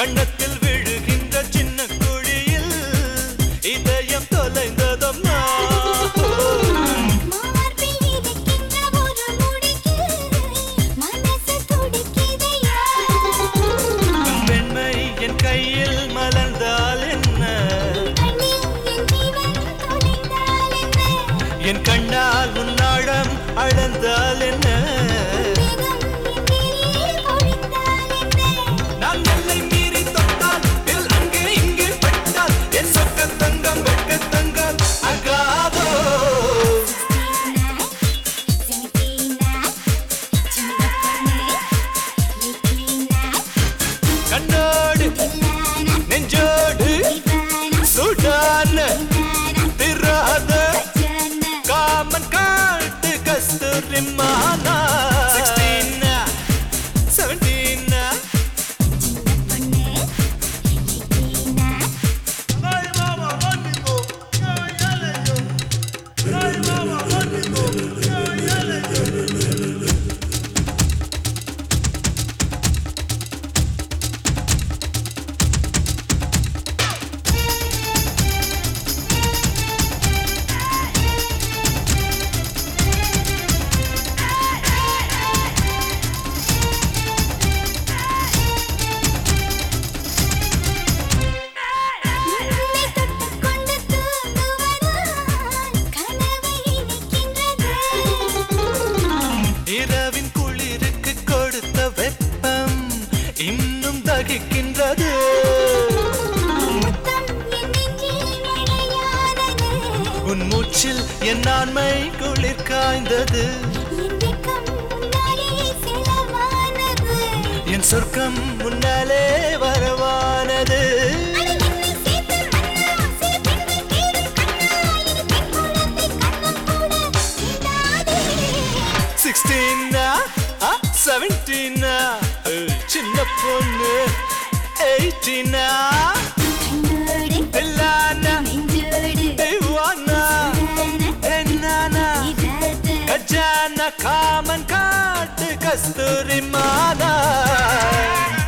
கண்ணத்தில் விழுகின்ற சின்ன குழியில் இதயம் தொலைந்ததம்மா மார்பில் இருக்கின்ற ஒரு முடிக்கு மனசு துடிக்குதையா பெண்மை என் கையில் மலர்ந்தால் என்ன கண்ணில் என் ஜீவன் தொலைந்தால் என்ன என் கண்ணால் உன்னாழம் அளந்தால் என்ன மேகம் என் மேலே பொழிந்தால் என்ன நான் எல்லை மீறி தொட்டால் இல் அங்கே இங்கே பட்டால் என் சொக்க தங்கம் வெட்க தங்கம் அகாதோ கண்ணோடு நெஞ்சோடு சுடான திராத காமன் காட்டு கஸ்தூரிமானா சிக்ஸ்டீனா செவன்டீனா இரவின் குளிருக்கு கொடுத்த வெப்பம் இன்னும் தகிக்கின்றது உன் மூச்சில் என் ஆண்மை குளிர் காய்ந்தது என் சொர்க்கம் முன்னாலே வரவானது சிக்ஸ்டீனா செவன்டீனா சின்ன பொண்ணு எயிட்டீனா இல்லானா திவானா என்னானா கஜான காமன் காட்டு கஸ்தூரி மாதா